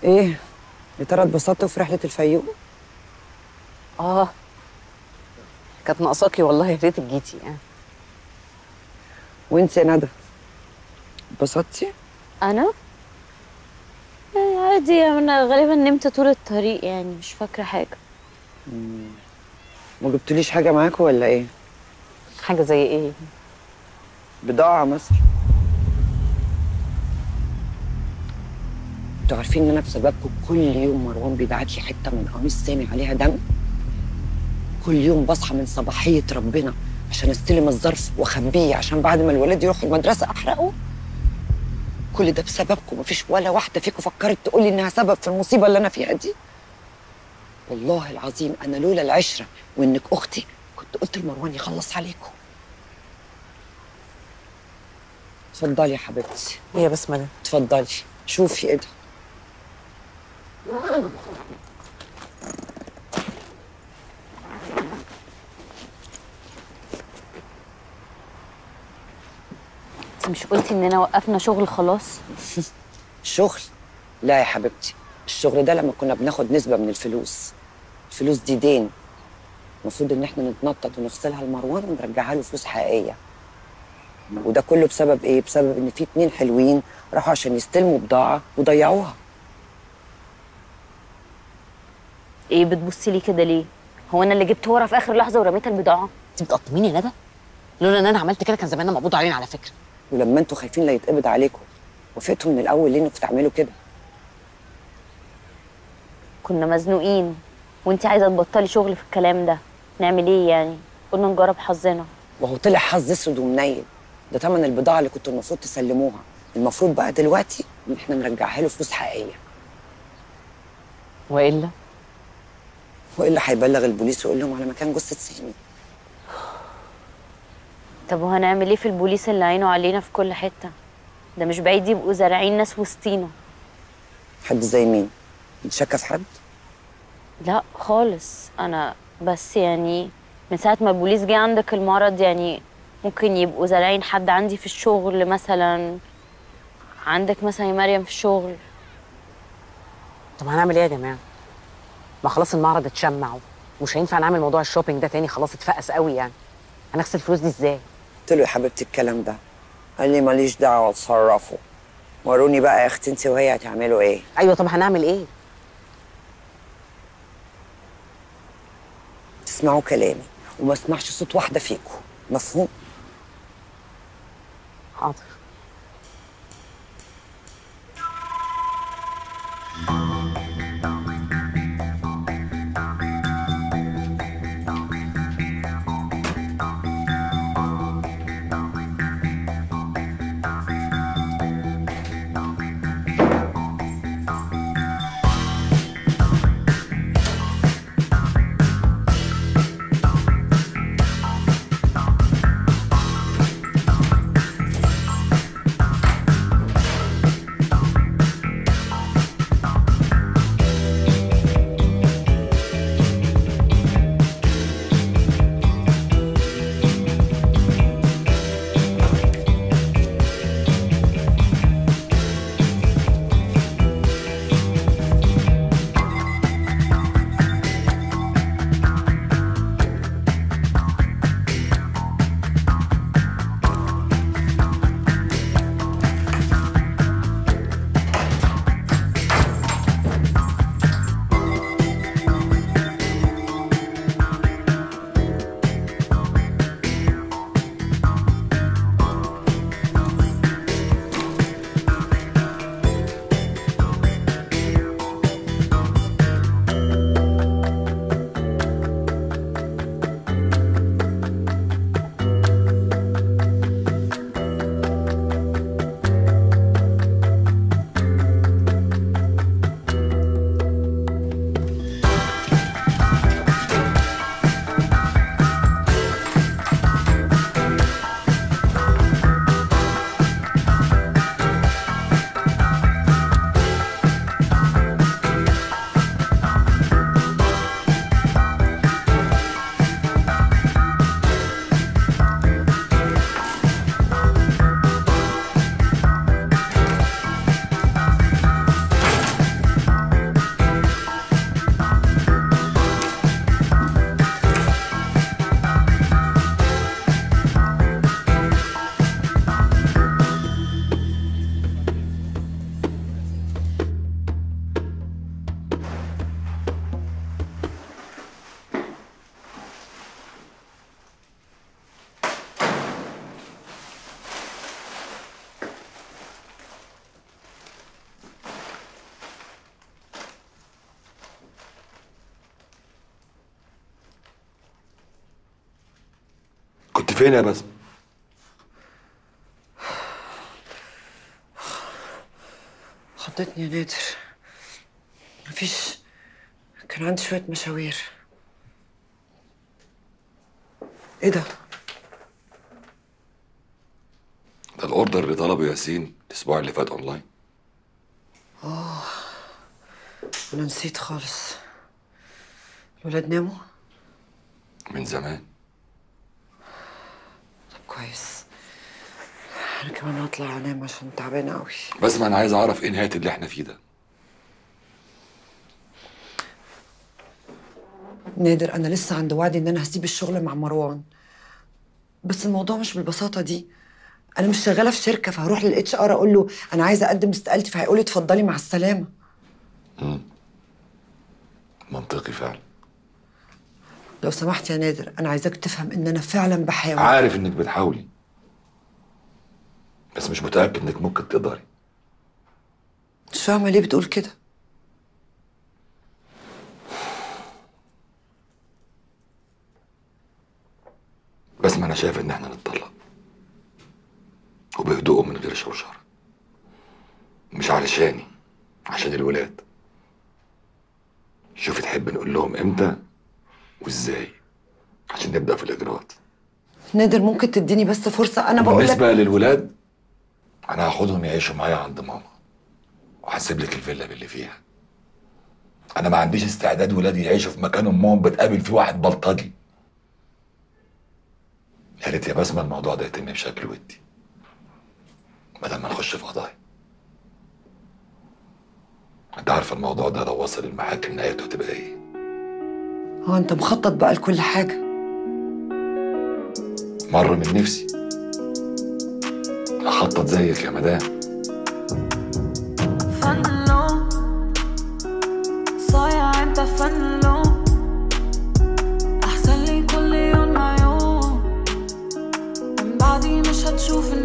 ايه يا ترى اتبسطتوا في رحله الفيوم اه كانت ناقصاكي والله يا ريتك جيتي يعني وانت يا ندى اتبسطتي انا يعني عادي انا غالبا نمت طول الطريق يعني مش فاكره حاجه ما جبتوليش حاجه معاكم ولا ايه حاجه زي ايه بضاعه مثلا انتوا عارفين ان انا بسببكم كل يوم مروان بيبعت لي حته من قميص سامي عليها دم كل يوم بصحى من صباحيه ربنا عشان استلم الظرف واخبيه عشان بعد ما الولاد يروحوا المدرسه احرقه كل ده بسببكم مفيش ولا واحده فيكم فكرت تقول لي انها سبب في المصيبه اللي انا فيها دي والله العظيم انا لولا العشره وانك اختي كنت قلت لمروان يخلص عليكم اتفضلي يا حبيبتي يا بسمله اتفضلي شوفي ايه ده انت مش قلتي اننا وقفنا شغل خلاص الشغل لا يا حبيبتي الشغل ده لما كنا بناخد نسبة من الفلوس الفلوس دي دين المفروض ان احنا نتنطط ونغسلها لمروان ونرجعها له فلوس حقيقية وده كله بسبب ايه؟ بسبب ان في اتنين حلوين راحوا عشان يستلموا بضاعة وضيعوها ايه بتبصي لي كده ليه هو انا اللي جبت ورا في اخر لحظه ورميت البضاعه انت بتقطميني يا ندى لولا ان انا عملت كده كان زماننا مقبوض علينا على فكره ولما انتوا خايفين لا يتقبض عليكم وافقتوا من الاول ليه انكم تعملوا كده؟ كنا مزنوقين وانت عايزه تبطلي شغل في الكلام ده نعمل ايه يعني قلنا نجرب حظنا وهو طلع حظ اسود ومنيل ده تمن البضاعة اللي كنتوا المفروض تسلموها المفروض بقى دلوقتي ان احنا نرجعها له فلوس حقيقية والا والا هيبلغ البوليس ويقول لهم على مكان جثة سامي طب وهنعمل ايه في البوليس اللي عينه علينا في كل حته ده مش بعيد يبقوا زارعين ناس وسطينا حد زي مين؟ متشكى في حد؟ لا خالص انا بس يعني من ساعه ما البوليس جه عندك المرض يعني ممكن يبقوا زارعين حد عندي في الشغل مثلا عندك مثلا يا مريم في الشغل طب هنعمل ايه يا جماعه ما خلاص المعرض اتشمع ومش هينفع نعمل موضوع الشوبينج ده تاني خلاص اتفقس قوي يعني هنغسل الفلوس دي ازاي قلت له يا حبيبتي الكلام ده قال لي ماليش دعوة اتصرفوا وروني بقى يا اختي انت وهي هتعملوا ايه ايوه طب هنعمل ايه تسمعوا كلامي وما اسمعش صوت واحدة فيكم مفهوم؟ حاضر فين يا بسمة؟ خضتني يا نادر مفيش كان عندي شوية مشاوير ايه ده؟ ده الاوردر اللي طلبه ياسين الاسبوع اللي فات اونلاين انا نسيت خالص الولاد ناموا؟ من زمان طب كويس انا كمان هطلع انام عشان تعبانة قوي بس ما انا عايز اعرف ايه نهايه اللي احنا فيه ده نادر انا لسه عند وعدي ان انا هسيب الشغل مع مروان بس الموضوع مش بالبساطه دي انا مش شغاله في شركه فهروح للاتش ار اقول له انا عايزه اقدم استقالتي فهيقول لي اتفضلي مع السلامه منطقي فعلا لو سمحت يا نادر انا عايزاك تفهم ان انا فعلا بحاول عارف انك بتحاولي بس مش متاكد انك ممكن تقدري مش فاهمه ليه بتقول كده بس ما انا شايف ان احنا نتطلق وبهدوء من غير شوشره مش علشاني عشان الولاد شوفي تحب نقول لهم امتى وازاي عشان نبدا في الاجراءات نادر ممكن تديني بس فرصه انا بقول لك بالنسبه للولاد انا هاخدهم يعيشوا معايا عند ماما وهسيب لك الفيلا باللي فيها انا ما عنديش استعداد ولادي يعيشوا في مكان امهم بتقابل فيه واحد بلطجي يا ريت يا بسمه الموضوع ده يتم بشكل ودي بدل ما نخش في قضايا انت عارفه الموضوع ده لو وصل المحاكم نهايته هتبقى ايه هو انت مخطط بقى لكل حاجه مر من نفسي اخطط زيك يا مدام فنلو صايع انت فنلو احسن لي كل يوم مع يوم من بعدي مش هتشوف